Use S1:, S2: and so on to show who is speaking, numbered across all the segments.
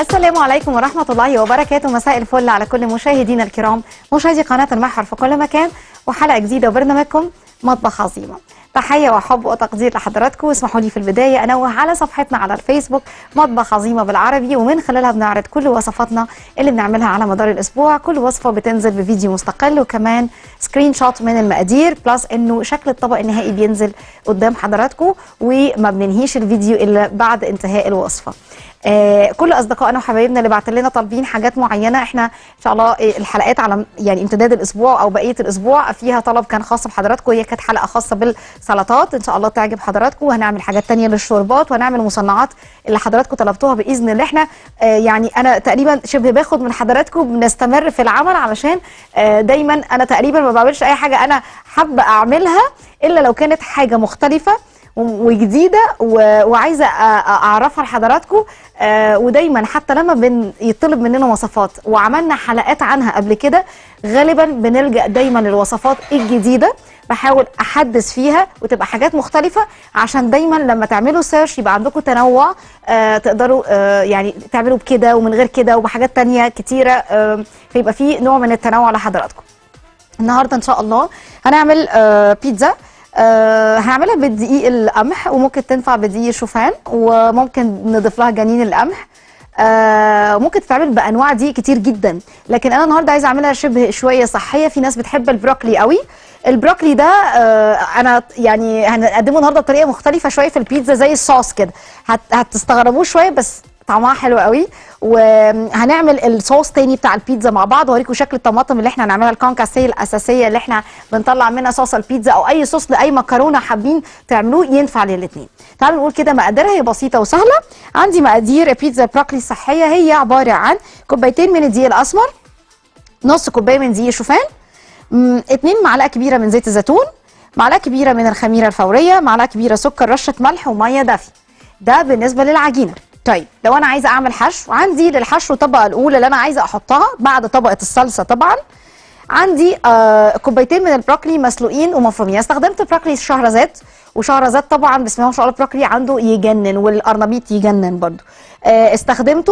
S1: السلام عليكم ورحمة الله وبركاته مساء الفل على كل مشاهدينا الكرام مشاهدي قناة المحور في كل مكان وحلقة جديدة وبرنامجكم مطبخ عظيمة تحية وحب وتقدير لحضراتكم واسمحوا لي في البداية أنوه على صفحتنا على الفيسبوك مطبخ عظيمة بالعربي ومن خلالها بنعرض كل وصفاتنا اللي بنعملها على مدار الأسبوع كل وصفة بتنزل بفيديو مستقل وكمان سكرين شوت من المقادير بلس إنه شكل الطبق النهائي بينزل قدام حضراتكم وما بننهيش الفيديو إلا بعد انتهاء الوصفة آه كل اصدقائنا وحبايبنا اللي بعت لنا طالبين حاجات معينه احنا ان شاء الله آه، الحلقات على يعني امتداد الاسبوع او بقيه الاسبوع فيها طلب كان خاص بحضراتكم هي كانت حلقه خاصه بالسلطات ان شاء الله تعجب حضراتكم وهنعمل حاجات تانية للشوربات وهنعمل مصنعات اللي حضراتكم طلبتوها باذن الله احنا آه يعني انا تقريبا شبه باخد من حضراتكم بنستمر في العمل علشان آه دايما انا تقريبا ما بعملش اي حاجه انا حابه اعملها الا لو كانت حاجه مختلفه وجديده و- وعايزه أ- أ- اعرفها لحضراتكم آه، ودايما حتى لما بن يطلب مننا وصفات وعملنا حلقات عنها قبل كده غالبا بنلجا دايما للوصفات الجديده بحاول احدث فيها وتبقى حاجات مختلفه عشان دايما لما تعملوا سيرش يبقى عندكم تنوع آه، تقدروا آه، يعني تعملوا بكده ومن غير كده وبحاجات تانية كتيره آه، فيبقى في نوع من التنوع لحضراتكم النهارده ان شاء الله هنعمل آه، بيتزا آه، هنعملها بالدقيق القمح وممكن تنفع بدقيق الشوفان وممكن نضيف لها جنين القمح آه، ممكن تتعمل بانواع دقيق كتير جدا لكن انا النهارده عايزه اعملها شبه شويه صحيه في ناس بتحب البروكلي قوي البروكلي ده آه، انا يعني هنقدمه النهارده بطريقه مختلفه شويه في البيتزا زي الصوص كده هت- هتستغربوه شويه بس طعمها حلو قوي وهنعمل الصوص تاني بتاع البيتزا مع بعض واوريكم شكل الطماطم اللي احنا هنعملها الكونكاسيه الاساسيه اللي احنا بنطلع منها صوص البيتزا او اي صوص لاي مكرونه حابين تعملوه ينفع للاثنين تعالوا نقول كده مقاديرها هي بسيطه وسهله عندي مقادير بيتزا بروكلي الصحيه هي عباره عن كوبايتين من الدقيق الاسمر نص كوبايه من دقيق الشوفان مم، اتنين معلقه كبيره من زيت الزيتون معلقه كبيره من الخميره الفوريه معلقه كبيره سكر رشه ملح وميه دافيه ده بالنسبه للعجينه طيب لو انا عايزه اعمل حشو عندي للحشو الطبقه الاولى اللي انا عايزه احطها بعد طبقه الصلصه طبعا عندي آه كوبايتين من البروكلي مسلوقين ومفرومين استخدمت بروكلي شهرزاد وشهرزاد طبعا بسم الله ما شاء الله البروكلي عنده يجنن والقرنبيط يجنن برضو آه استخدمته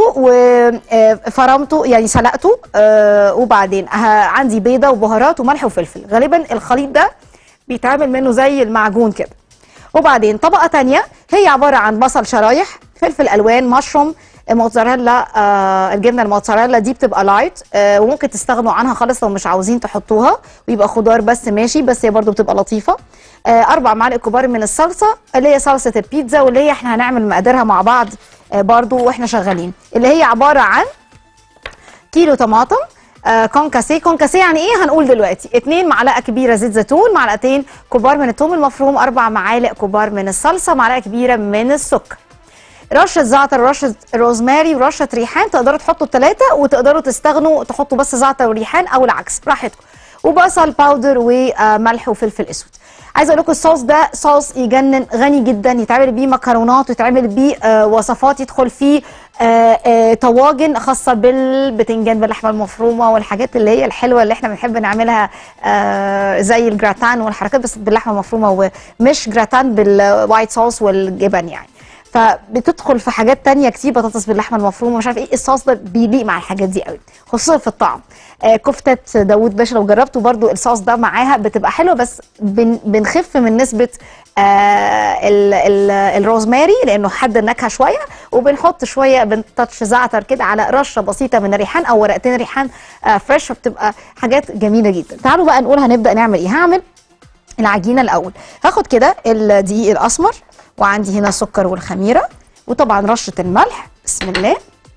S1: وفرمته يعني سلقته آه وبعدين ه- عندي بيضه وبهارات وملح وفلفل غالبا الخليط ده بيتعمل منه زي المعجون كده وبعدين طبقه تانية هي عباره عن بصل شرايح فلفل الوان مشروم موتزاريلا آه الجبنه الموتزاريلا دي بتبقى لايت آه وممكن تستغنوا عنها خالص لو مش عاوزين تحطوها ويبقى خضار بس ماشي بس هي برضو بتبقى لطيفه آه اربع معالق كبار من الصلصه اللي هي صلصه البيتزا واللي هي احنا هنعمل مقاديرها مع بعض آه برضو واحنا شغالين اللي هي عباره عن كيلو طماطم آه كونكاسيه كونكاسيه يعني ايه هنقول دلوقتي اتنين معلقه كبيره زيت زيتون معلقتين كبار من الثوم المفروم اربع معالق كبار من الصلصه معلقه كبيره من السكر رشه زعتر ورشه روزماري ورشه ريحان تقدروا تحطوا الثلاثه وتقدروا تستغنوا تحطوا بس زعتر وريحان او العكس براحتكم وبصل باودر وملح وفلفل اسود عايزه اقول لكم الصوص ده صوص يجنن غني جدا يتعمل بيه مكرونات ويتعمل بيه آه وصفات يدخل فيه آه آه طواجن خاصه بالبتنجان باللحمه المفرومه والحاجات اللي هي الحلوه اللي احنا بنحب نعملها آه زي الجراتان والحركات بس باللحمه المفرومه ومش جراتان بالوايت صوص والجبن يعني فبتدخل في حاجات تانية كتير بطاطس باللحمه المفرومه مش عارف ايه الصوص ده بيليق مع الحاجات دي قوي خصوصا في الطعم آه كفته داوود باشا لو جربتوا برضو الصوص ده معاها بتبقى حلوه بس بن بنخف من نسبه آه ال ال الروزماري لانه حد النكهه شويه وبنحط شويه بنتاتش زعتر كده على رشه بسيطه من الريحان او ورقتين ريحان آه فريش فبتبقى حاجات جميله جدا تعالوا بقى نقول هنبدا نعمل ايه هعمل العجينه الاول هاخد كده الدقيق الاسمر وعندي هنا سكر والخميره وطبعا رشه الملح بسم الله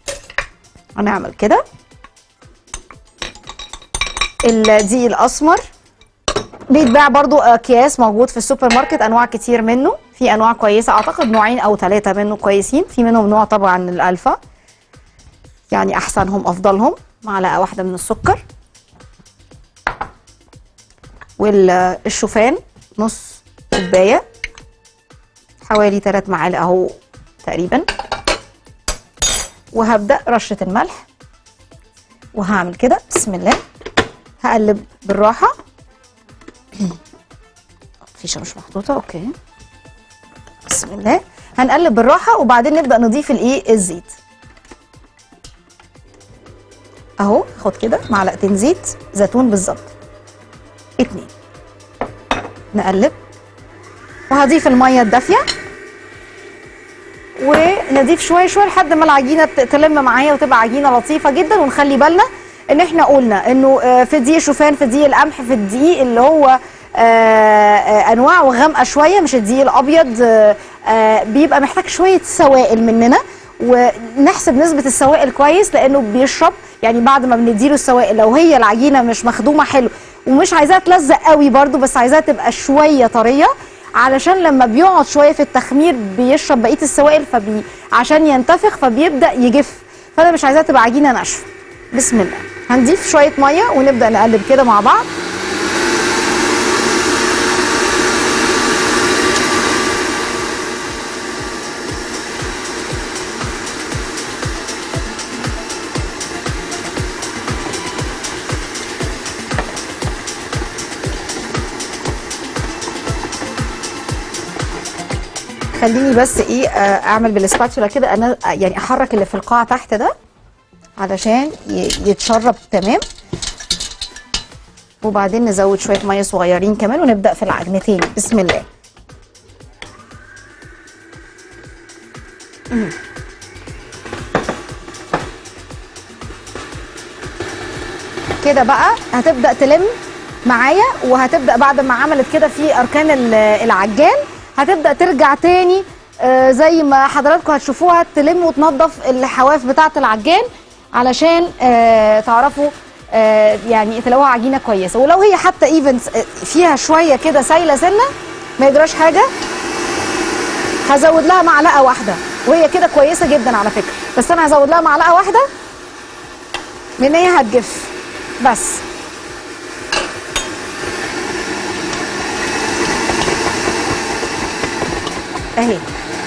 S1: هنعمل كده الدقيق الاسمر بيتباع برضو اكياس موجود في السوبر ماركت انواع كتير منه في انواع كويسه اعتقد نوعين او ثلاثه منه كويسين في منهم نوع طبعا الالفا يعني احسنهم افضلهم معلقه واحده من السكر والشوفان نص كوبايه حوالي 3 معالق اهو تقريبا وهبدا رشه الملح وهعمل كده بسم الله هقلب بالراحه فيشه مش محطوطه اوكي بسم الله هنقلب بالراحه وبعدين نبدا نضيف الايه الزيت اهو هاخد كده معلقتين زيت زيتون بالظبط اتنين نقلب وهضيف الميه الدافيه ونضيف شويه شويه لحد ما العجينه ت- تلم معايا وتبقى عجينه لطيفه جدا ونخلي بالنا ان احنا قلنا انه آه، في دقيق شوفان في دقيق القمح في الدقيق اللي هو آه، آه، انواعه غامقه شويه مش الدقيق الابيض آه، آه، بيبقى محتاج شويه سوائل مننا ونحسب نسبه السوائل كويس لانه بيشرب يعني بعد ما بنديله السوائل لو هي العجينه مش مخدومه حلو ومش عايزاها تلزق قوي برضو بس عايزاها تبقى شويه طريه علشان لما بيقعد شويه في التخمير بيشرب بقيه السوائل فبي عشان ينتفخ فبيبدا يجف فانا مش عايزاها تبقى عجينه ناشفه بسم الله هنضيف شويه ميه ونبدا نقلب كده مع بعض خليني بس ايه آه، اعمل بالسباتولا كده انا آه، يعني احرك اللي في القاع تحت ده علشان ي- يتشرب تمام وبعدين نزود شويه ميه صغيرين كمان ونبدا في العجنتين بسم الله مم. كده بقى هتبدا تلم معايا وهتبدا بعد ما عملت كده في اركان ال- العجان هتبدا ترجع تاني آه، زي ما حضراتكم هتشوفوها تلم وتنظف الحواف بتاعه العجان علشان آه، تعرفوا آه، يعني تلاقوها عجينه كويسه ولو هي حتى ايفن فيها شويه كده سايله سنه ما يجراش حاجه هزود لها معلقه واحده وهي كده كويسه جدا على فكره بس انا هزود لها معلقه واحده لان هي هتجف بس اهي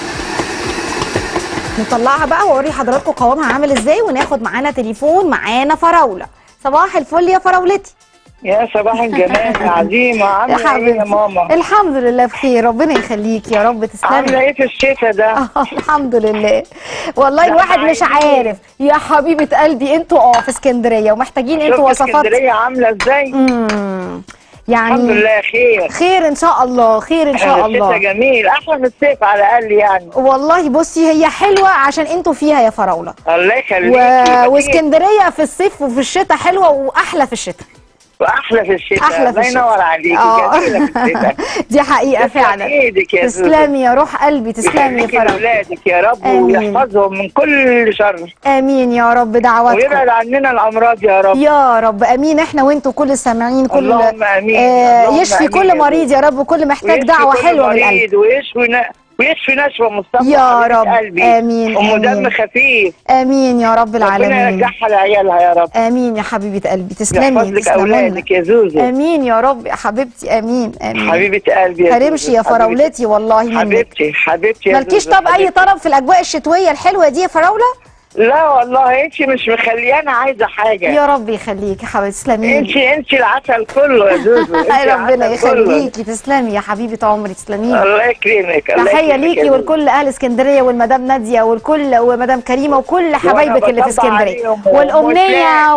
S1: نطلعها بقى واوري حضراتكم قوامها عامل ازاي وناخد معانا تليفون معانا فراوله صباح الفل يا فراولتي
S2: يا صباح الجمال يا عزيمة
S1: يا
S2: عاملة ايه يا
S1: حبيبتي
S2: ماما؟
S1: الحمد لله بخير ربنا يخليك يا رب تسلمي
S2: عاملة ايه في الشتاء ده؟
S1: آه، الحمد لله والله
S2: لا،
S1: الواحد مش
S2: عايزين.
S1: عارف يا حبيبه قلبي انتوا اه في اسكندريه ومحتاجين انتوا
S2: شفت
S1: وصفات
S2: اسكندرية عاملة ازاي؟
S1: امم
S2: الحمد
S1: يعني
S2: لله خير
S1: خير ان شاء الله خير ان شاء
S2: الشتاء
S1: الله
S2: جميل احلى من الصيف على الاقل يعني
S1: والله بصي هي حلوه عشان انتوا فيها يا فراوله
S2: الله يخليك
S1: و... واسكندريه في الصيف وفي الشتاء حلوه واحلى في الشتاء
S2: واحلى في الشتاء
S1: احلى في
S2: الله
S1: الشتاء
S2: ينور عليكي
S1: آه.
S2: جميلة في الشتاء
S1: دي حقيقه
S2: تسلم
S1: فعلا
S2: ايدك يا زوزو.
S1: تسلمي يا روح قلبي تسلمي يا
S2: يخليكي
S1: فراوله
S2: لاولادك يا رب
S1: آمين.
S2: ويحفظهم من كل شر
S1: امين يا رب دعواتكم
S2: ويبعد عننا الامراض يا رب
S1: يا رب امين احنا وانتوا كل السامعين كل
S2: اللهم آمين.
S1: آه
S2: اللهم
S1: يشفي
S2: آمين
S1: كل
S2: يا
S1: مريض يا رب وكل محتاج
S2: ويشفي
S1: دعوه
S2: كل
S1: حلوه من القلب
S2: مريض ويشفي ن... ويشفي نشوى مصطفى
S1: يا
S2: حبيبة
S1: رب.
S2: قلبي.
S1: آمين،
S2: ام دم
S1: آمين.
S2: خفيف
S1: امين يا رب
S2: ربنا
S1: العالمين
S2: يرجعها لعيالها يا رب
S1: امين يا حبيبه قلبي
S2: يحفظ
S1: تسلمي
S2: لك
S1: تسلمي
S2: اولادك يا زوزو
S1: امين يا رب يا حبيبتي امين امين
S2: حبيبه قلبي يا
S1: هرمشي
S2: زوزو.
S1: يا فراولتي والله منك
S2: حبيبتي حبيبتي يا
S1: مالكيش
S2: زوزو.
S1: طب اي
S2: حبيبتي.
S1: طلب في الاجواء الشتويه الحلوه دي يا فراوله
S2: لا والله انت مش مخليانا عايزه حاجه
S1: يا رب يخليك يا حبيبتي تسلمي
S2: انت انت العسل كله يا زوزو انت
S1: يا ربنا
S2: العسل كله.
S1: يخليكي تسلمي يا حبيبه عمري تسلمي
S2: الله يكرمك الله
S1: تحيه
S2: يكرمك يا
S1: ليكي
S2: زوزو.
S1: ولكل اهل اسكندريه والمدام ناديه والكل ومدام كريمه وكل حبايبك اللي في
S2: بطبع
S1: اسكندريه
S2: عليهم
S1: والامنيه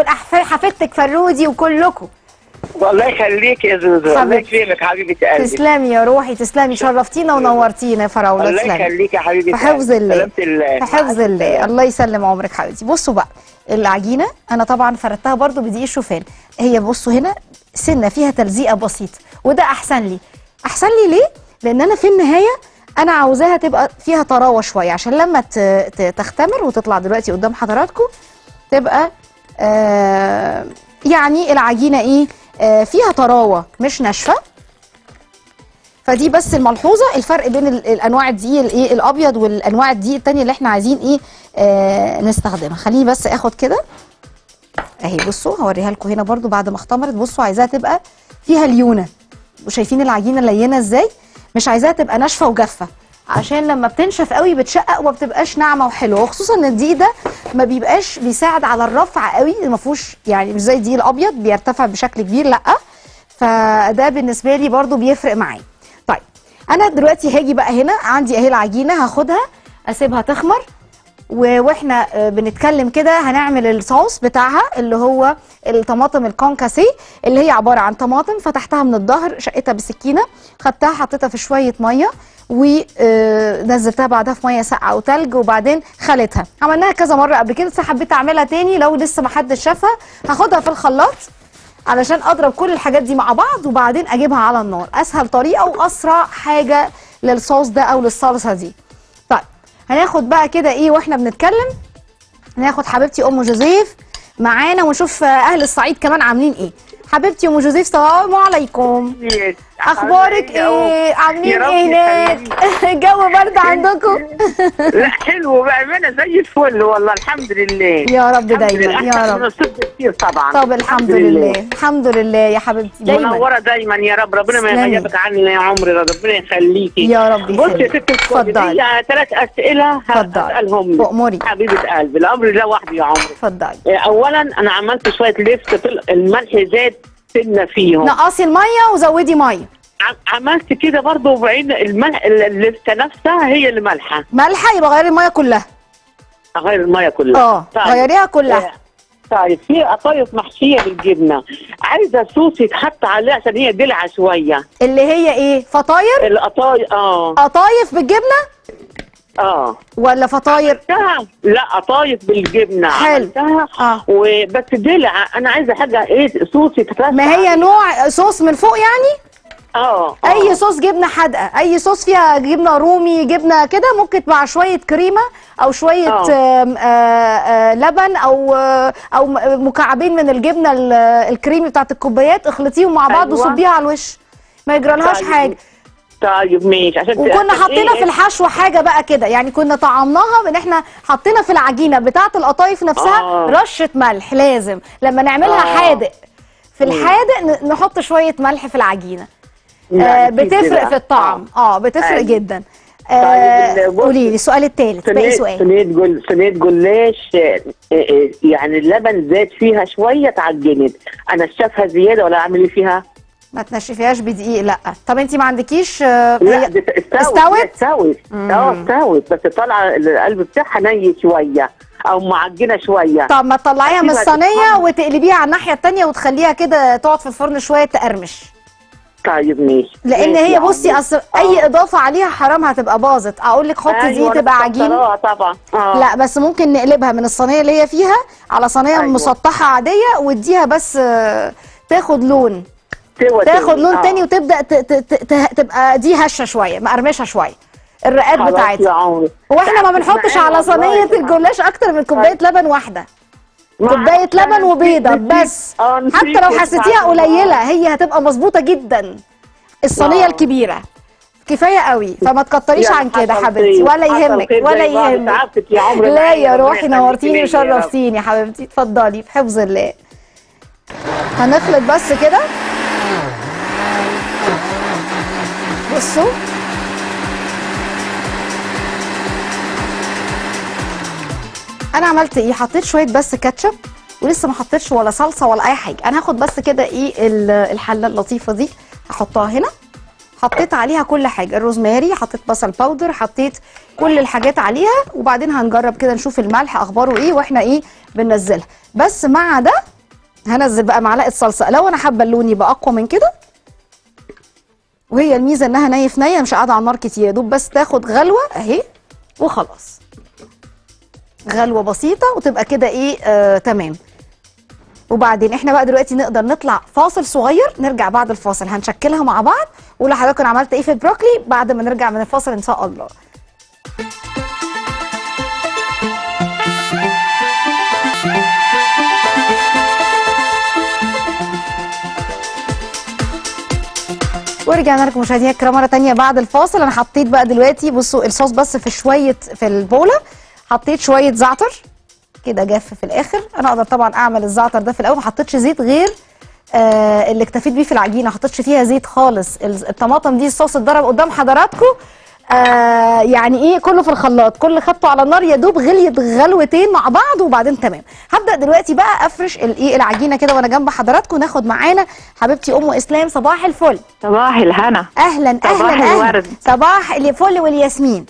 S1: وحفيدتك فرودي وكلكم
S2: والله يخليك يا زوزو الله
S1: حبيبتي.
S2: يكرمك حبيبه قلبي
S1: تسلمي يا روحي تسلمي شرفتينا ونورتينا يا فراوله
S2: الله
S1: تسلمي
S2: يخليك يا حبيبه
S1: في حفظ
S2: قلبي.
S1: الله
S2: سلامة الله
S1: في حفظ
S2: مع
S1: الله
S2: السلامة.
S1: الله يسلم عمرك حبيبتي بصوا بقى العجينه انا طبعا فردتها برضو بدقيق الشوفان هي بصوا هنا سنه فيها تلزيقه بسيطه وده احسن لي احسن لي ليه لان انا في النهايه انا عاوزاها تبقى فيها طراوه شويه عشان لما ت- ت- تختمر وتطلع دلوقتي قدام حضراتكم تبقى آه يعني العجينه ايه آه فيها طراوه مش ناشفه فدي بس الملحوظه الفرق بين ال- الانواع الدقيق الايه الابيض والانواع الدقيق التانية اللي احنا عايزين ايه آه نستخدمها خليني بس اخد كده اهي بصوا هوريها لكم هنا برضو بعد ما اختمرت بصوا عايزاها تبقى فيها ليونه وشايفين العجينه لينه ازاي مش عايزاها تبقى ناشفه وجافه عشان لما بتنشف قوي بتشقق وما بتبقاش ناعمه وحلوه وخصوصا ان الدقيق ده ما بيبقاش بيساعد على الرفع قوي ما فيهوش يعني مش زي الدقيق الابيض بيرتفع بشكل كبير لا فده بالنسبه لي برضو بيفرق معايا طيب انا دلوقتي هاجي بقى هنا عندي اهي العجينه هاخدها اسيبها تخمر و- واحنا آه، بنتكلم كده هنعمل الصوص بتاعها اللي هو الطماطم الكونكاسي اللي هي عباره عن طماطم فتحتها من الظهر شقتها بالسكينه خدتها حطيتها في شويه ميه ونزلتها بعدها في ميه ساقعه وتلج وبعدين خلتها عملناها كذا مره قبل كده بس حبيت اعملها تاني لو لسه ما حدش شافها هاخدها في الخلاط علشان اضرب كل الحاجات دي مع بعض وبعدين اجيبها على النار اسهل طريقه واسرع حاجه للصوص ده او للصلصه دي طيب هناخد بقى كده ايه واحنا بنتكلم ناخد حبيبتي ام جوزيف معانا ونشوف اهل الصعيد كمان عاملين ايه حبيبتي ام جوزيف السلام عليكم اخبارك ايه عاملين
S2: يا رب
S1: ايه هناك الجو برد عندكم
S2: لا حلو بامانه زي الفل والله الحمد لله
S1: يا رب
S2: الحمد
S1: دايما
S2: لله.
S1: يا
S2: أحسن
S1: رب
S2: من الصبح كتير طبعا
S1: طب الحمد لله الحمد لله يا حبيبتي دايما
S2: منوره دايما يا رب ربنا ما
S1: تسلمي.
S2: يغيبك عني يا عمري ربنا يخليكي
S1: يا رب
S2: بصي يا
S1: يخليك.
S2: ست الكل
S1: اتفضلي.
S2: هي ثلاث اسئله
S1: اتفضلي.
S2: هسالهم لك.
S1: أموري.
S2: حبيبه قلبي الامر ده وحدي يا عمري
S1: اتفضلي
S2: اولا انا عملت شويه لفت طل- الملح زاد سنه فيهم
S1: نقصي الميه وزودي ميه
S2: عم- عملت كده برضه وبعدين الملح اللفته نفسها هي اللي مالحه
S1: مالحه يبقى غيري الميه كلها
S2: اغير الميه كلها
S1: اه غيريها كلها
S2: طيب في قطايف محشيه بالجبنه عايزه صوص يتحط عليها عشان هي دلعه شويه
S1: اللي هي ايه فطاير
S2: القطايف اه
S1: قطايف بالجبنه
S2: اه
S1: ولا فطاير
S2: عملتها لا قطايف بالجبنه
S1: حلو.
S2: عملتها
S1: آه.
S2: وبس دلع انا عايزه حاجه ايه صوص يترش
S1: ما هي
S2: عليه.
S1: نوع صوص من فوق يعني
S2: اه آه.
S1: اي صوص جبنه حادقه اي صوص فيها جبنه رومي جبنه كده ممكن مع شويه كريمه او شويه
S2: آه.
S1: آم، آه، آه، لبن او آه، او م- مكعبين من الجبنه ال- الكريمي بتاعت الكوبايات اخلطيهم مع بعض
S2: أيوة.
S1: وصبيها على الوش ما يجرالهاش
S2: طيب.
S1: حاجه
S2: طيب ماشي عشان
S1: وكنا
S2: عشان
S1: حطينا
S2: إيه؟
S1: في الحشوه حاجه بقى كده يعني كنا طعمناها ان احنا حطينا في العجينه بتاعه القطايف نفسها
S2: آه.
S1: رشه ملح لازم لما نعملها
S2: آه.
S1: حادق في الحادق ن- نحط شويه ملح في العجينه
S2: لا،
S1: آه
S2: نسيت
S1: بتفرق
S2: بقى.
S1: في الطعم اه بتفرق
S2: أيوة.
S1: جدا
S2: طيب،
S1: آه
S2: بص-
S1: قولي لي السؤال الثالث باقي
S2: صينية
S1: سؤال
S2: صينية جل صينية جلاش آه، آه، يعني اللبن زاد فيها شوية اتعجنت أنا شافها زيادة ولا أعمل إيه فيها؟
S1: ما تنشفيهاش بدقيق لا طب انت ما عندكيش آه
S2: لا
S1: هي-
S2: دي استوت
S1: استوت؟
S2: لا، استوت اه استوت بس طالعة القلب بتاعها ني شوية أو معجنة شوية
S1: طب ما تطلعيها من
S2: أكيد
S1: الصينيه
S2: هتتحمر.
S1: وتقلبيها على الناحيه الثانيه وتخليها كده تقعد في الفرن شويه تقرمش
S2: طيب ماشي
S1: لان
S2: ماشي
S1: هي
S2: يا
S1: بصي
S2: عمري.
S1: اصل
S2: آه.
S1: اي اضافه عليها حرام هتبقى باظت اقول لك حطي دي
S2: أيوة، أنا
S1: تبقى عجين
S2: مكسراها طبعا آه.
S1: لا بس ممكن نقلبها من الصينيه اللي هي فيها على صينيه
S2: أيوة.
S1: مسطحه عاديه واديها بس آه، تاخد لون
S2: سوى
S1: تاخد
S2: تاني.
S1: لون
S2: آه.
S1: تاني وتبدا ت- ت- ت- ت- تبقى دي هشه شويه مقرمشه شويه الرقات
S2: خلاص يا
S1: بتاعتها
S2: عمري
S1: هو احنا ما
S2: تعبت
S1: بنحطش
S2: معايا
S1: على
S2: والله.
S1: صينيه الجلاش اكتر من كوبايه لبن واحده
S2: ما
S1: كوبايه
S2: عرفت،
S1: لبن
S2: أنا
S1: وبيضه
S2: نسيت- نسيت-
S1: بس
S2: آه، نسيت
S1: حتى لو حسيتيها
S2: سبحان الله.
S1: قليله هي هتبقى مظبوطه جدا الصينيه
S2: آه.
S1: الكبيره كفايه قوي فما تكتريش
S2: يلا
S1: عن كده
S2: حصل
S1: حبيبتي
S2: خير،
S1: ولا
S2: حصل
S1: يهمك
S2: خير
S1: ولا
S2: زي بعض.
S1: يهمك
S2: تعبتك يا عمري
S1: لا
S2: معايا،
S1: يا
S2: ربنا
S1: روحي
S2: يخليكي
S1: نورتيني
S2: ليا يا رب.
S1: وشرفتيني يا حبيبتي اتفضلي في حفظ الله هنخلط بس كده بصوا انا عملت ايه حطيت شويه بس كاتشب ولسه ما حطيتش ولا صلصه ولا اي حاجه انا هاخد بس كده ايه ال- الحله اللطيفه دي هحطها هنا حطيت عليها كل حاجه الروزماري حطيت بصل باودر حطيت كل الحاجات عليها وبعدين هنجرب كده نشوف الملح اخباره ايه واحنا ايه بننزلها بس مع ده هنزل بقى معلقه صلصه لو انا حابه اللون يبقى اقوى من كده وهي الميزه انها ني في نيه مش قاعده على النار كتير يا دوب بس تاخد غلوه اهي وخلاص غلوه بسيطه وتبقى كده ايه آه تمام وبعدين احنا بقى دلوقتي نقدر نطلع فاصل صغير نرجع بعد الفاصل هنشكلها مع بعض ولا حضرتك انا عملت ايه في البروكلي بعد ما نرجع من الفاصل ان شاء الله ورجعنا لكم مشاهدينا الكرام مره تانية بعد الفاصل انا حطيت بقى دلوقتي بصوا الصوص بس في شويه في البوله حطيت شويه زعتر كده جاف في الاخر انا اقدر طبعا اعمل الزعتر ده في الاول ما حطيتش زيت غير آه اللي اكتفيت بيه في العجينه ما حطيتش فيها زيت خالص ال- الطماطم دي الصوص اتضرب قدام حضراتكم آه يعني ايه كله في الخلاط كل خدته على النار يا دوب غليت غلوتين مع بعض وبعدين تمام هبدا دلوقتي بقى افرش الايه العجينه كده وانا جنب حضراتكم ناخد معانا حبيبتي ام اسلام صباح الفل
S3: صباح الهنا
S1: اهلا
S3: صباح
S1: اهلا اهلا
S3: الورد.
S1: صباح الفل والياسمين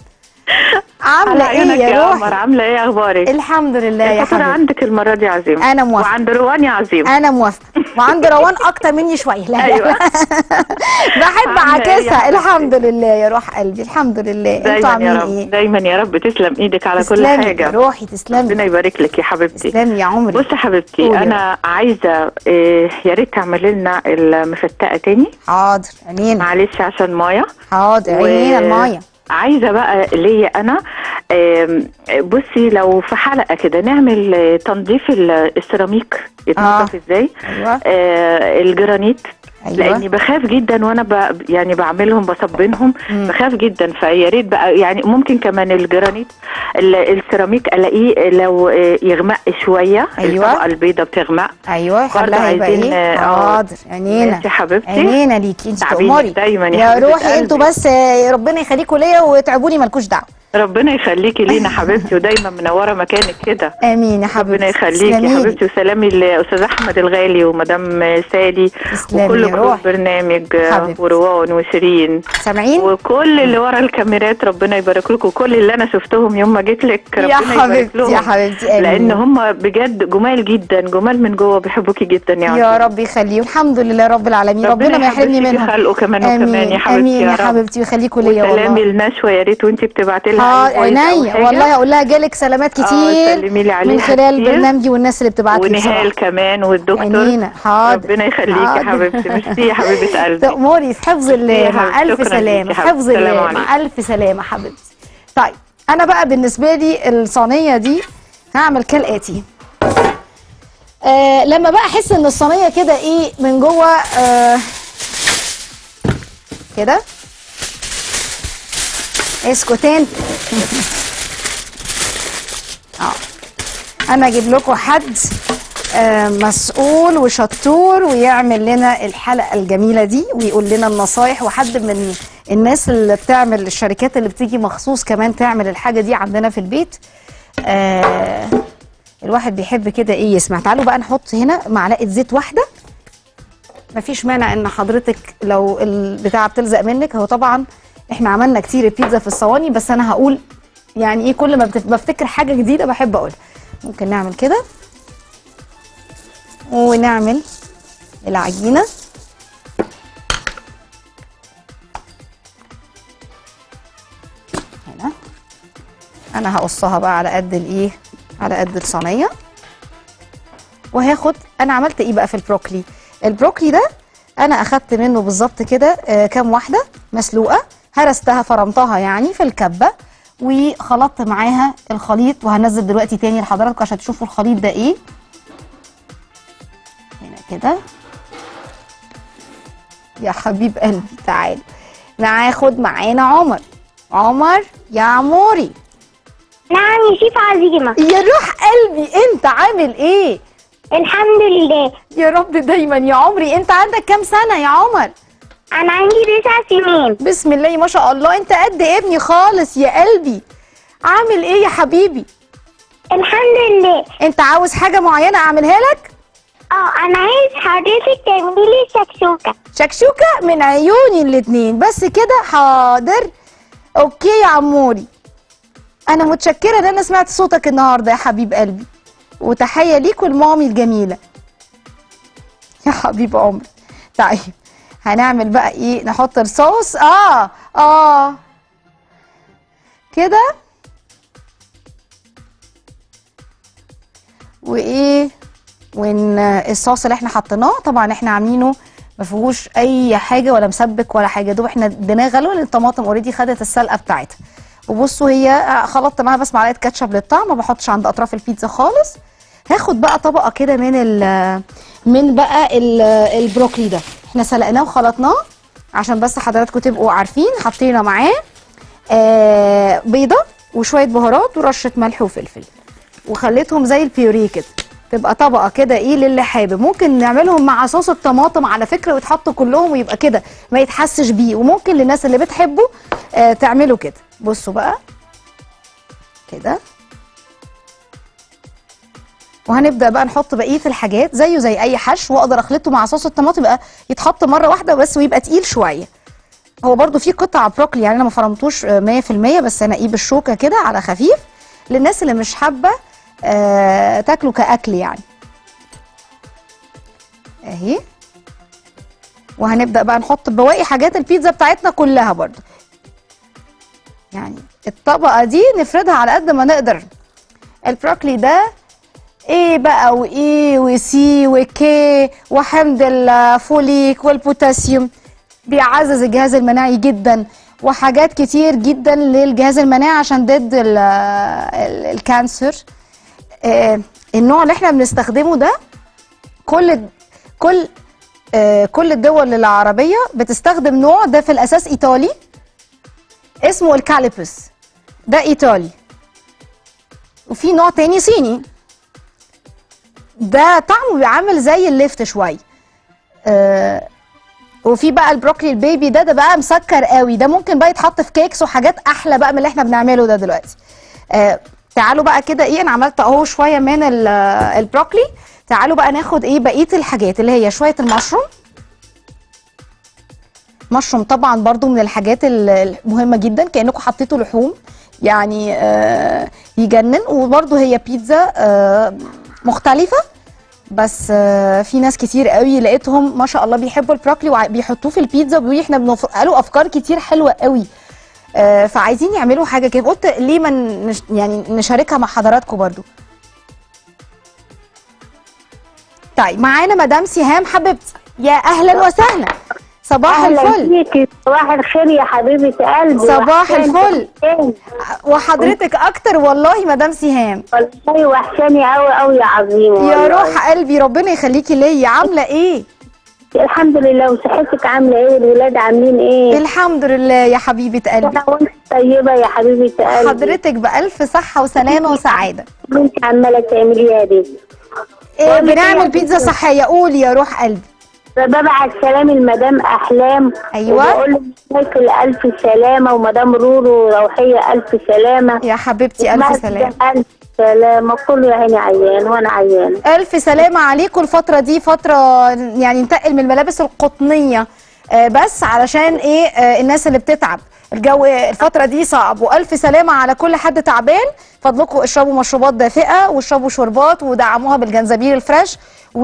S1: عامله
S3: على
S1: ايه
S3: عيونك
S1: يا
S3: يا قمر
S1: روحي
S3: عامله ايه اخبارك
S1: الحمد لله يا
S3: الفطور
S1: حبيبي
S3: عندك المره دي عظيم
S1: أنا موافقة.
S3: وعند روان يا عظيم
S1: انا موافقه وعند روان اكتر مني شويه لا لا
S3: أيوة.
S1: بحب
S3: عاملة إيه يا
S1: اعكسها
S3: حبيبتي؟
S1: الحمد لله يا روح قلبي الحمد لله انتوا
S3: دايما يا
S1: عاملين
S3: رب
S1: ايه
S3: دايما يا رب تسلم ايدك على كل
S1: تسلمي
S3: حاجه
S1: يا روحي تسلمي
S3: ربنا يبارك لك يا حبيبتي
S1: تسلمي يا عمري
S3: بصي حبيبتي
S1: قولي
S3: انا عايزه إيه يا ريت تعملي لنا المفتقه تاني
S1: حاضر عينينا
S3: معلش عشان مايا
S1: حاضر
S3: و-
S1: عينينا المايه
S3: عايزه بقى ليا انا آم، بصي لو في حلقه كده نعمل آه، تنظيف ال- السيراميك يتنظف ازاي
S1: ايوه
S3: آه الجرانيت
S1: ايوه
S3: لاني بخاف جدا وانا ب... يعني بعملهم بصبنهم
S1: مم.
S3: بخاف جدا فيا ريت بقى يعني ممكن كمان الجرانيت ال- السيراميك الاقيه لو آه، يغمق شويه
S1: أيوة.
S3: الطبقه البيضه بتغمق
S1: ايوه
S3: برضه
S1: خليها يبقى
S3: عايزين،
S1: ايه
S3: آه،
S1: حاضر عينينا
S3: ماشي يا حبيبتي
S1: عينينا ليكي انت
S3: تعبينك
S1: تأمري
S3: دايما يا
S1: يا
S3: حبيبة
S1: روحي انتوا
S3: قلبي.
S1: بس آه، ربنا يخليكوا ليا وتعبوني مالكوش دعوه
S3: ربنا يخليكي لينا حبيبتي ودايما منوره مكانك كده
S1: امين يا حبيبتي
S3: ربنا يخليكي
S1: تسلميلي.
S3: يا حبيبتي وسلامي لاستاذ احمد الغالي ومدام سالي
S1: تسلمي
S3: وكل
S1: يا
S3: جروب
S1: روحي.
S3: برنامج آه،
S1: حبيبتي.
S3: وروان وشيرين
S1: سامعين
S3: وكل اللي ورا الكاميرات ربنا يبارك لكم وكل اللي انا شفتهم يوم ما جيت لك
S1: يا
S3: ربنا يبارك
S1: حبيبتي
S3: لهم
S1: يا حبيبتي امين
S3: لان هم بجد جمال جدا جمال من جوه بيحبوكي جدا يعني
S1: يا رب يخليه الحمد لله رب العالمين ربنا ما يحرمني
S3: يحبسك
S1: منهم
S3: خلقه كمان وكمان يا حبيبتي
S1: امين
S3: يا
S1: يا
S3: رب
S1: حبيبتي ويخليكوا ليا
S3: وسلامي
S1: والله
S3: لنشوى يا ريت وانت بتبعتي لها
S1: اه
S3: أي voice أو
S1: عينيا
S3: حاجة.
S1: والله اقول لها جالك سلامات
S3: آه،
S1: كتير
S3: سلمي لي عليها
S1: من خلال
S3: كتير.
S1: برنامجي والناس اللي بتبعت لي
S3: ونهال
S1: بصراحه
S3: كمان والدكتور
S1: عينينا حاضر
S3: ربنا يخليكي يا
S1: حاضر.
S3: حبيبتي ميرسي يا حبيبه قلبي
S1: تأمري في حفظ الله
S3: يا
S1: مع
S3: حبيبتي،
S1: ألف
S3: شكراً
S1: سلامة
S3: ليكي
S1: في
S3: يا
S1: حفظ
S3: حبيبتي.
S1: الله
S3: سلام
S1: مع ألف سلامة حبيبتي طيب أنا بقى بالنسبة لي الصينية دي هعمل كالآتي آه لما بقى أحس إن الصينية كده إيه من جوه آه كده اسكتين اه انا اجيب لكم حد آه، مسؤول وشطور ويعمل لنا الحلقه الجميله دي ويقول لنا النصايح وحد من الناس اللي بتعمل الشركات اللي بتيجي مخصوص كمان تعمل الحاجه دي عندنا في البيت آه الواحد بيحب كده ايه يسمع تعالوا بقى نحط هنا معلقه زيت واحده مفيش مانع ان حضرتك لو البتاعه بتلزق منك هو طبعا احنا عملنا كتير البيتزا في الصواني بس انا هقول يعني ايه كل ما بتف- بفتكر حاجه جديده بحب اقولها ممكن نعمل كده ونعمل العجينه هنا انا هقصها بقى على قد الايه على قد الصينيه وهاخد انا عملت ايه بقى في البروكلي البروكلي ده انا اخدت منه بالظبط كده آه، كام واحده مسلوقه هرستها فرمتها يعني في الكبه وخلطت معاها الخليط وهنزل دلوقتي تاني لحضراتكم عشان تشوفوا الخليط ده ايه هنا كده يا حبيب قلبي تعال ناخد معانا عمر عمر يا عموري
S4: نعم يا شيف عظيمة
S1: يا روح قلبي انت عامل ايه
S4: الحمد لله
S1: يا رب دايما يا عمري انت عندك كام سنه يا عمر
S4: أنا عندي تسع سنين
S1: بسم الله ما شاء الله انت قد ابني خالص يا قلبي عامل ايه يا حبيبي
S4: الحمد لله
S1: انت عاوز حاجه معينه اعملها لك
S4: اه أنا عايز حضرتك تعملي لي شكشوكة
S1: شكشوكه من عيوني الاتنين بس كده حاضر اوكي يا عموري انا متشكره ان انا سمعت صوتك النهارده يا حبيب قلبي وتحيه ليك والمامي الجميله يا حبيب عمري طيب هنعمل بقى ايه نحط الصوص اه اه كده وايه وان الصوص اللي احنا حطيناه طبعا احنا عاملينه ما فيهوش اي حاجه ولا مسبك ولا حاجه دوب احنا اديناه غلو لان الطماطم اوريدي خدت السلقه بتاعتها وبصوا هي خلطت معاها بس معلقه كاتشب للطعم ما بحطش عند اطراف البيتزا خالص هاخد بقى طبقه كده من ال من بقى ال- البروكلي ده احنا سلقناه وخلطناه عشان بس حضراتكم تبقوا عارفين حطينا معاه آه بيضه وشويه بهارات ورشه ملح وفلفل وخليتهم زي البيوريه كده تبقى طبقه كده ايه للي حابب ممكن نعملهم مع صوص الطماطم على فكره ويتحطوا كلهم ويبقى كده ما يتحسش بيه وممكن للناس اللي بتحبه آه تعملوا كده بصوا بقى كده وهنبدا بقى نحط بقيه الحاجات زيه زي اي حشو واقدر اخلطه مع صوص الطماطم يبقى يتحط مره واحده بس ويبقى تقيل شويه هو برضو في قطع بروكلي يعني انا ما فرمتوش آه، 100% بس انا ايه بالشوكه كده على خفيف للناس اللي مش حابه آه تاكله كاكل يعني اهي وهنبدا بقى نحط بواقي حاجات البيتزا بتاعتنا كلها برضو يعني الطبقه دي نفردها على قد ما نقدر البروكلي ده ايه بقى وايه وسي وكي وحمض الفوليك والبوتاسيوم بيعزز الجهاز المناعي جدا وحاجات كتير جدا للجهاز المناعي عشان ضد ال- ال- الكانسر آه، النوع اللي احنا بنستخدمه ده كل كل آه، كل الدول العربية بتستخدم نوع ده في الأساس إيطالي اسمه الكاليبس ده إيطالي وفي نوع تاني صيني ده طعمه بيعمل زي الليفت شوية آه، وفي بقى البروكلي البيبي ده ده بقى مسكر قوي ده ممكن بقى يتحط في كيكس وحاجات احلى بقى من اللي احنا بنعمله ده دلوقتي آه تعالوا بقى كده ايه انا عملت اهو شويه من ال- آه، البروكلي تعالوا بقى ناخد ايه بقيه الحاجات اللي هي شويه المشروم مشروم طبعا برضو من الحاجات ال- المهمه جدا كانكم حطيتوا لحوم يعني آه يجنن وبرضو هي بيتزا آه مختلفه بس آه، في ناس كتير قوي لقيتهم ما شاء الله بيحبوا البروكلي وبيحطوه في البيتزا وبيقولوا احنا بنف... قالوا افكار كتير حلوه قوي آه، فعايزين يعملوا حاجه كده قلت ليه ما نش... يعني نشاركها مع حضراتكم برضو طيب معانا مدام سهام حبيبتي يا اهلا وسهلا صباح
S4: أهلا
S1: الفل
S4: بيكي صباح الخير يا حبيبة قلبي
S1: صباح
S4: وحشاني
S1: الفل.
S4: جداً.
S1: وحضرتك اكتر والله مدام سهام
S4: والله وحشاني قوي قوي يا عظيمة
S1: يا
S4: والله.
S1: روح قلبي ربنا يخليكي ليا عامله ايه
S4: الحمد لله وصحتك عاملة ايه الولاد عاملين ايه
S1: الحمد لله يا حبيبه قلبي
S4: انا وانت طيبة يا حبيبة قلبي
S1: حضرتك بألف صحة وسلامة وسعادة
S4: انت عمالة تعمليها دي
S1: إيه
S4: بقول لك
S1: بنعمل
S4: إيه يا
S1: بيتزا
S4: بنتي؟
S1: صحية قولي يا روح قلبي
S4: ببعت سلام المدام احلام
S1: أيوة.
S4: وبقول لك الف سلامة ومدام رورو روحية الف سلامة
S1: يا حبيبتي ألف
S4: مجد
S1: سلامة
S4: الف سلامة كله يا عيني عيان وانا عيانة
S1: ألف سلامة عليكم الفترة دي فترة يعني ننتقل من الملابس القطنية آه، بس علشان إيه آه، الناس اللي بتتعب الجو الفترة دي صعب وألف سلامة على كل حد تعبان فضلكم اشربوا مشروبات دافئة واشربوا شربات ودعموها بالجنزبيل الفريش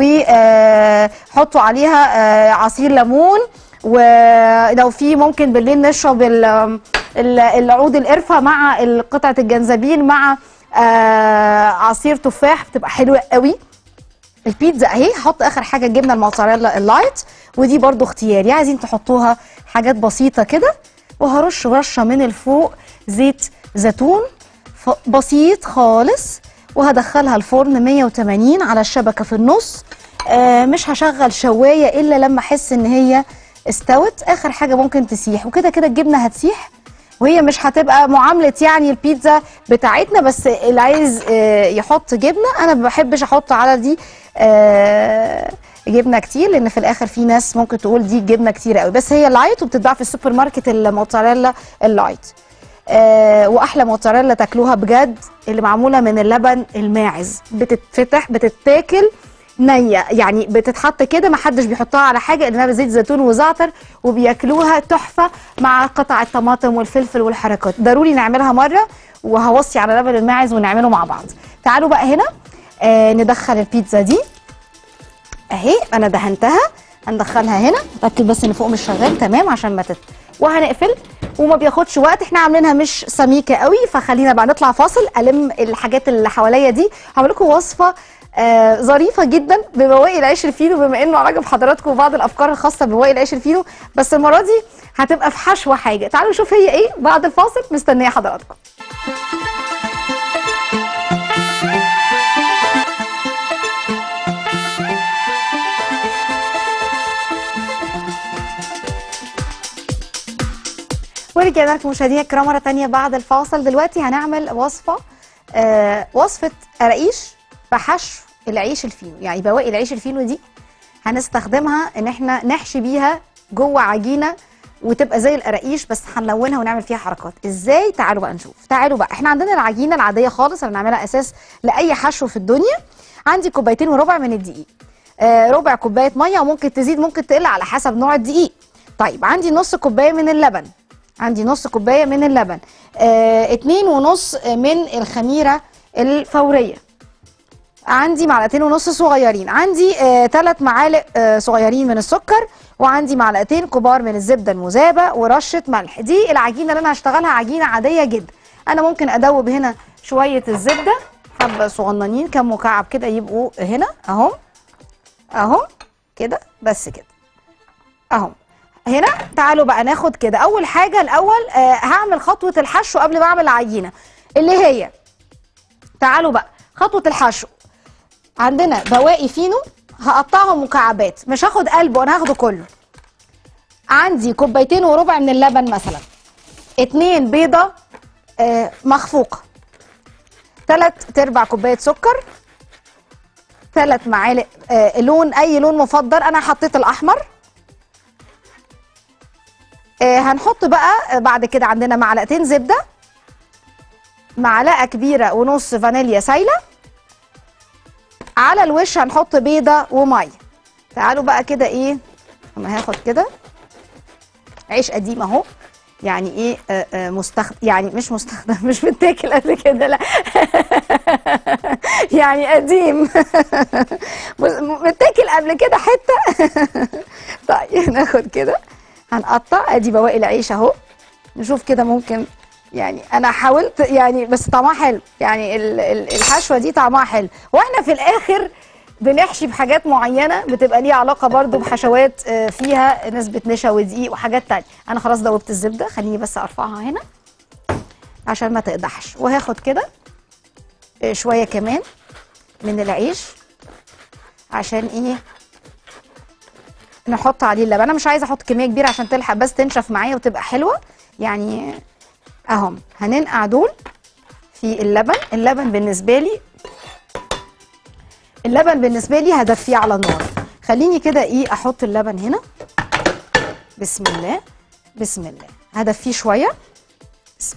S1: وحطوا عليها آه، عصير ليمون ولو في ممكن بالليل نشرب ال- ال- العود القرفة مع قطعة الجنزبيل مع آه، عصير تفاح بتبقى حلوة قوي البيتزا اهي هحط اخر حاجه الجبنه الموتزاريلا اللايت ودي برضو اختياري عايزين تحطوها حاجات بسيطه كده وهرش رشه من الفوق زيت زيتون ف- بسيط خالص وهدخلها الفرن 180 على الشبكه في النص آه مش هشغل شوايه الا لما احس ان هي استوت اخر حاجه ممكن تسيح وكده كده الجبنه هتسيح وهي مش هتبقى معامله يعني البيتزا بتاعتنا بس اللي عايز آه، يحط جبنه انا ما بحبش احط على دي آه، جبنه كتير لان في الاخر في ناس ممكن تقول دي جبنه كتير قوي بس هي لايت وبتتباع في السوبر ماركت الموتزاريلا اللايت آه، واحلى موتزاريلا تاكلوها بجد اللي معموله من اللبن الماعز بتتفتح بتتاكل نيه يعني بتتحط كده ما حدش بيحطها على حاجه انها بزيت زيتون وزعتر وبياكلوها تحفه مع قطع الطماطم والفلفل والحركات ضروري نعملها مره وهوصي على لبن الماعز ونعمله مع بعض تعالوا بقى هنا آه ندخل البيتزا دي اهي انا دهنتها هندخلها هنا اتاكد بس ان فوق مش شغال تمام عشان ما تت وهنقفل وما بياخدش وقت احنا عاملينها مش سميكه قوي فخلينا بقى نطلع فاصل الم الحاجات اللي حواليا دي هعمل لكم وصفه آه ظريفه جدا ببواقي العيش الفينو بما انه عجب حضراتكم بعض الافكار الخاصه ببواقي العيش الفينو بس المره دي هتبقى في حشوه حاجه تعالوا نشوف هي ايه بعد الفاصل مستنيه حضراتكم ورجعنا لكم مشاهدينا الكرام مره تانية بعد الفاصل دلوقتي هنعمل وصفه آه وصفه قراقيش بحشو العيش الفينو يعني بواقي العيش الفينو دي هنستخدمها ان احنا نحشي بيها جوه عجينه وتبقى زي القراقيش بس هنلونها ونعمل فيها حركات ازاي تعالوا بقى نشوف تعالوا بقى احنا عندنا العجينه العاديه خالص اللي بنعملها اساس لاي حشو في الدنيا عندي كوبايتين وربع من الدقيق آه ربع كوبايه ميه وممكن تزيد ممكن تقل على حسب نوع الدقيق طيب عندي نص كوبايه من اللبن عندي نص كوبايه من اللبن آه اتنين ونص من الخميره الفوريه عندي معلقتين ونص صغيرين عندي آه ثلاث معالق آه صغيرين من السكر وعندي معلقتين كبار من الزبده المذابه ورشه ملح دي العجينه اللي انا هشتغلها عجينه عاديه جدا انا ممكن ادوب هنا شويه الزبده حبه صغننين كم مكعب كده يبقوا هنا اهو اهو كده بس كده اهو هنا تعالوا بقى ناخد كده اول حاجه الاول آه هعمل خطوه الحشو قبل ما اعمل العجينه اللي هي تعالوا بقى خطوه الحشو عندنا بواقي فينو هقطعهم مكعبات مش هاخد قلبه انا هاخده كله عندي كوبايتين وربع من اللبن مثلا اتنين بيضه آه مخفوقه تلات تربع كوبايه سكر ثلاث معالق آه لون اي لون مفضل انا حطيت الاحمر آه هنحط بقى بعد كده عندنا معلقتين زبده معلقه كبيره ونص فانيليا سايله على الوش هنحط بيضه وميه تعالوا بقى كده ايه انا هاخد كده عيش قديم اهو يعني ايه آه آه مستخدم يعني مش مستخدم مش متاكل قبل كده لا يعني قديم متاكل قبل كده حته طيب ناخد كده هنقطع ادي بواقي العيش اهو نشوف كده ممكن يعني انا حاولت يعني بس طعمها حلو يعني ال- ال- الحشوه دي طعمها حلو واحنا في الاخر بنحشي بحاجات معينه بتبقى ليها علاقه برضو بحشوات آه، فيها نسبه نشا ودقيق وحاجات تانية انا خلاص دوبت الزبده خليني بس ارفعها هنا عشان ما تقدحش وهاخد كده آه، شويه كمان من العيش عشان ايه نحط عليه اللبن انا مش عايزه احط كميه كبيره عشان تلحق بس تنشف معايا وتبقى حلوه يعني اهم هننقع دول في اللبن اللبن بالنسبه لي اللبن بالنسبه لي هدفيه على النار خليني كده ايه احط اللبن هنا بسم الله بسم الله هدفيه شويه بسم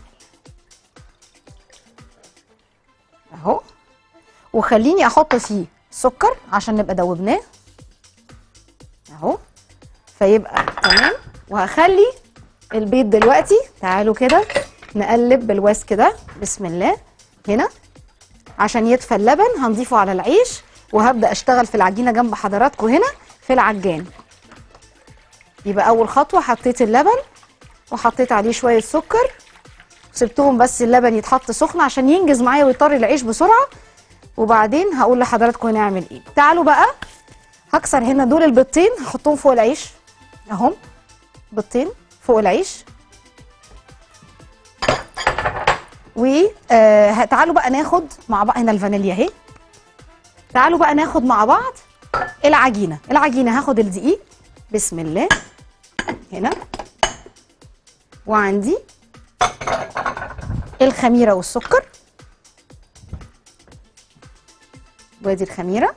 S1: الله اهو وخليني احط فيه سكر عشان نبقى دوبناه اهو فيبقى تمام وهخلي البيض دلوقتي تعالوا كده نقلب بالواس كده بسم الله هنا عشان يدفى اللبن هنضيفه على العيش وهبدا اشتغل في العجينه جنب حضراتكم هنا في العجان يبقى اول خطوه حطيت اللبن وحطيت عليه شويه سكر سبتهم بس اللبن يتحط سخن عشان ينجز معايا ويطري العيش بسرعه وبعدين هقول لحضراتكم هنعمل ايه تعالوا بقى هكسر هنا دول البيضتين هحطهم فوق العيش اهم بيضتين فوق العيش وتعالوا بقى ناخد مع بعض هنا الفانيليا اهي تعالوا بقى ناخد مع بعض العجينه العجينه هاخد الدقيق بسم الله هنا وعندي الخميره والسكر وادي الخميره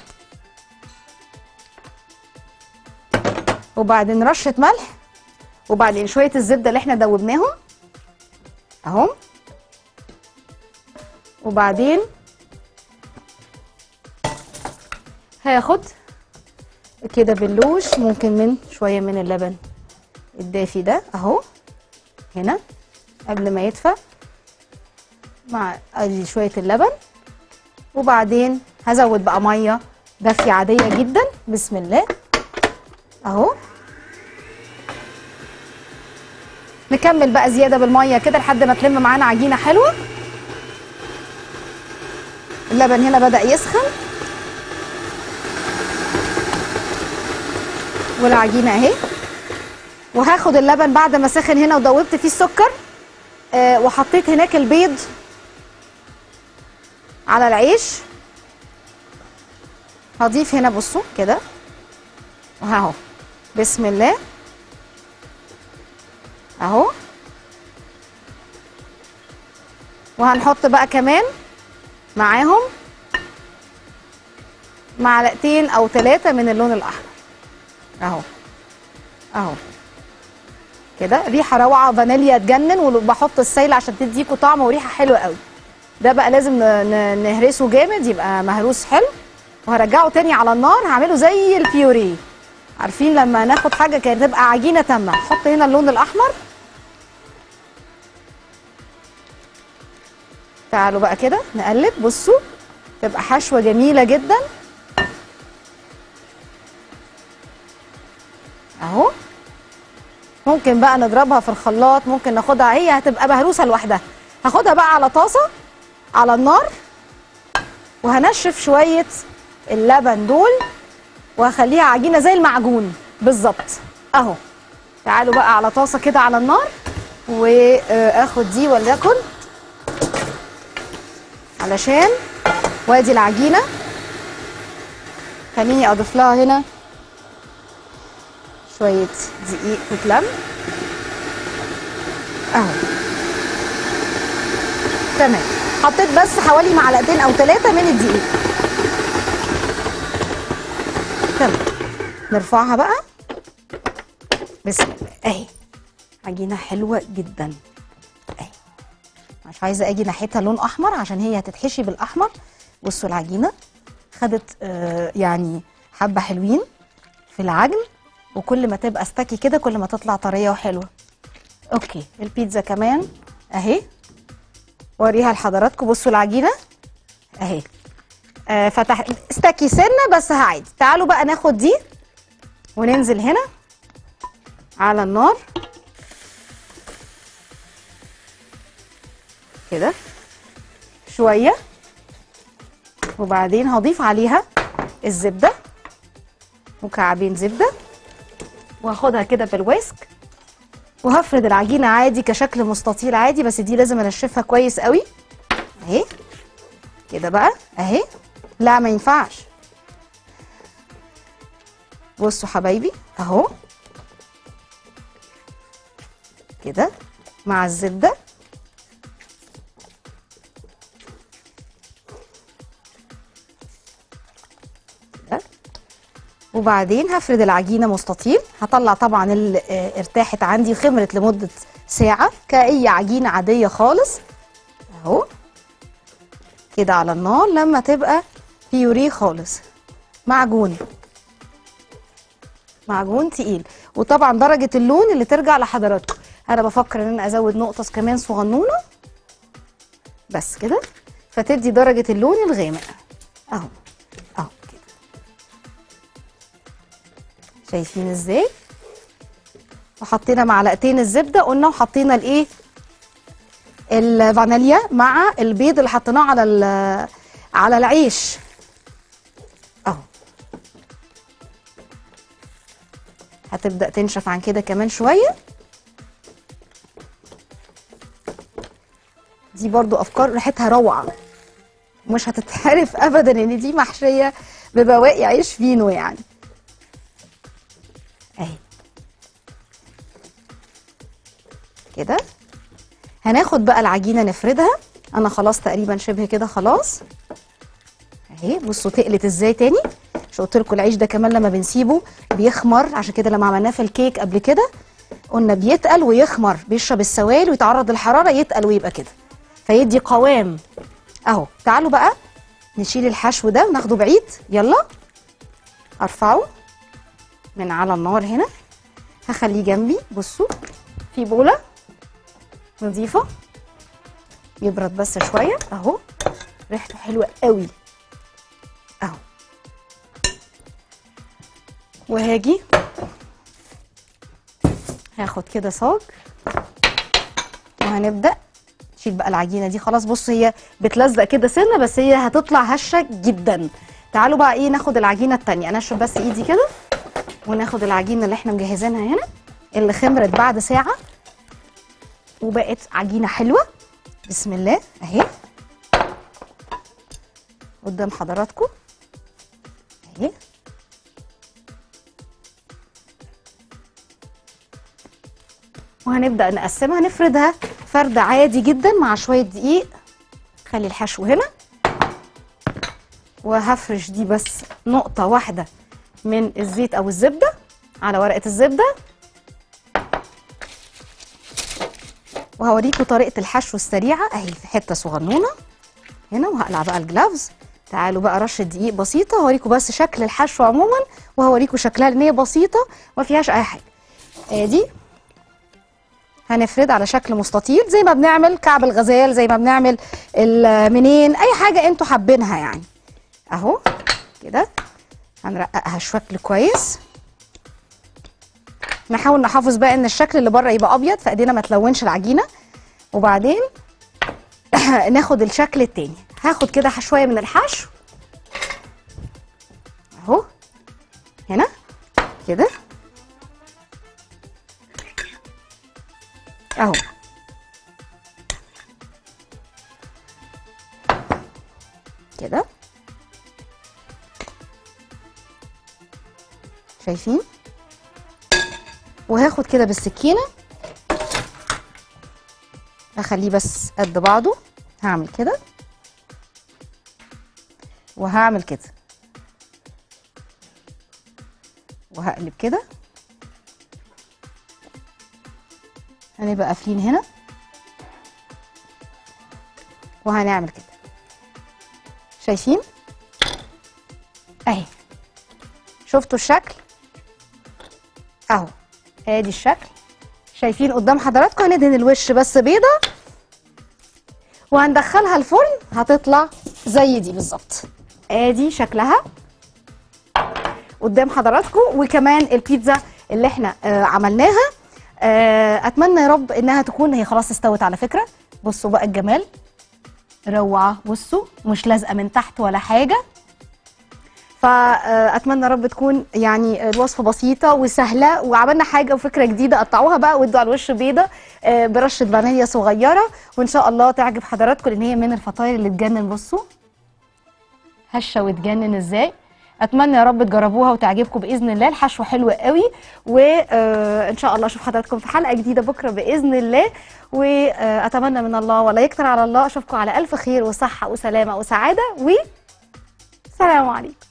S1: وبعدين رشه ملح وبعدين شويه الزبده اللي احنا دوبناهم اهم وبعدين هاخد كده باللوش ممكن من شويه من اللبن الدافي ده اهو هنا قبل ما يدفى مع ادي شويه اللبن وبعدين هزود بقى ميه دافيه عاديه جدا بسم الله اهو نكمل بقى زياده بالميه كده لحد ما تلم معانا عجينه حلوه اللبن هنا بدا يسخن والعجينه اهي وهاخد اللبن بعد ما سخن هنا ودوبت فيه السكر آه وحطيت هناك البيض على العيش هضيف هنا بصوا كده اهو بسم الله اهو وهنحط بقى كمان معاهم معلقتين او ثلاثة من اللون الاحمر اهو اهو كده ريحه روعه فانيليا تجنن وبحط السايل عشان تديكوا طعم وريحه حلوه قوي ده بقى لازم ن- ن- نهرسه جامد يبقى مهروس حلو وهرجعه تاني على النار هعمله زي البيوريه عارفين لما ناخد حاجه كانت تبقى عجينه تامه نحط هنا اللون الاحمر تعالوا بقى كده نقلب بصوا تبقى حشوه جميله جدا اهو ممكن بقى نضربها في الخلاط ممكن ناخدها هي هتبقى مهروسه لوحدها هاخدها بقى على طاسه على النار وهنشف شويه اللبن دول وهخليها عجينه زي المعجون بالظبط اهو تعالوا بقى على طاسه كده على النار واخد دي وليكن علشان وادي العجينه خليني اضيف لها هنا شويه دقيق تتلم اهو تمام حطيت بس حوالي معلقتين او ثلاثه من الدقيق تمام نرفعها بقى بسم الله اهي عجينه حلوه جدا اهي مش عايزه اجي ناحيتها لون احمر عشان هي هتتحشي بالاحمر بصوا العجينه خدت آه يعني حبه حلوين في العجن وكل ما تبقى استكي كده كل ما تطلع طريه وحلوه اوكي البيتزا كمان اهي وريها لحضراتكم بصوا العجينه اهي آه فتح استكي سنه بس هعيد تعالوا بقى ناخد دي وننزل هنا على النار كده شويه وبعدين هضيف عليها الزبده مكعبين زبده وهاخدها كده بالويسك وهفرد العجينه عادي كشكل مستطيل عادي بس دي لازم انشفها كويس قوي اهي كده بقى اهي لا ما ينفعش بصوا حبايبي اهو كده مع الزبده كده. وبعدين هفرد العجينه مستطيل هطلع طبعا اللي آه، ارتاحت عندي وخمرت لمده ساعه كاي عجينه عاديه خالص اهو كده على النار لما تبقى بيوريه خالص معجون معجون تقيل وطبعا درجه اللون اللي ترجع لحضراتكم انا بفكر ان انا ازود نقطه كمان صغنونه بس كده فتدي درجه اللون الغامق اهو اهو كده شايفين ازاي وحطينا معلقتين الزبده قلنا وحطينا الايه الفانيليا مع البيض اللي حطيناه على ال- على العيش اهو هتبدا تنشف عن كده كمان شويه دي برضو افكار ريحتها روعه مش هتتعرف ابدا ان دي محشيه ببواقي عيش فينو يعني اهي كده هناخد بقى العجينه نفردها انا خلاص تقريبا شبه كده خلاص اهي بصوا تقلت ازاي تاني مش قلت لكم العيش ده كمان لما بنسيبه بيخمر عشان كده لما عملناه في الكيك قبل كده قلنا بيتقل ويخمر بيشرب السوائل ويتعرض للحراره يتقل ويبقى كده فيدي قوام اهو تعالوا بقى نشيل الحشو ده وناخده بعيد يلا ارفعه من على النار هنا هخليه جنبي بصوا في بوله نظيفه يبرد بس شويه اهو ريحته حلوه قوي اهو وهاجي هاخد كده صاج وهنبدا نشيل بقى العجينه دي خلاص بص هي بتلزق كده سنه بس هي هتطلع هشه جدا تعالوا بقى ايه ناخد العجينه التانية انشف بس ايدي كده وناخد العجينه اللي احنا مجهزينها هنا اللي خمرت بعد ساعه وبقت عجينه حلوه بسم الله اهي قدام حضراتكم اهي وهنبدا نقسمها نفردها فرد عادي جدا مع شويه دقيق خلي الحشو هنا وهفرش دي بس نقطه واحده من الزيت او الزبده على ورقه الزبده وهوريكم طريقه الحشو السريعه اهي في حته صغنونه هنا وهقلع بقى الجلافز تعالوا بقى رشه دقيق بسيطه هوريكم بس شكل الحشو عموما وهوريكم شكلها لان هي بسيطه ما فيهاش اي حاجه ادي هنفرد على شكل مستطيل زي ما بنعمل كعب الغزال زي ما بنعمل المنين اي حاجه انتوا حابينها يعني اهو كده هنرققها شكل كويس نحاول نحافظ بقى ان الشكل اللي بره يبقى ابيض فايدينا ما تلونش العجينه وبعدين ناخد الشكل التاني هاخد كده شويه من الحشو اهو هنا كده اهو كده شايفين وهاخد كده بالسكينه اخليه بس قد بعضه هعمل كده وهعمل كده وهقلب كده هنبقى قافلين هنا وهنعمل كده شايفين اهي شفتوا الشكل اهو ادي الشكل شايفين قدام حضراتكم هندهن الوش بس بيضه وهندخلها الفرن هتطلع زي دي بالظبط ادي شكلها قدام حضراتكم وكمان البيتزا اللي احنا آه عملناها آه اتمنى يا رب انها تكون هي خلاص استوت على فكره بصوا بقى الجمال روعه بصوا مش لازقه من تحت ولا حاجه فاتمنى يا رب تكون يعني الوصفه بسيطه وسهله وعملنا حاجه وفكره جديده قطعوها بقى وادوا على الوش بيضه آه، برشه فانيليا صغيره وان شاء الله تعجب حضراتكم لان هي من الفطاير اللي تجنن بصوا هشه وتجنن ازاي اتمنى يا رب تجربوها وتعجبكم باذن الله الحشو حلو قوي وان شاء الله اشوف حضراتكم في حلقه جديده بكره باذن الله واتمنى من الله ولا يكتر على الله اشوفكم على الف خير وصحه وسلامه وسعاده وسلام عليكم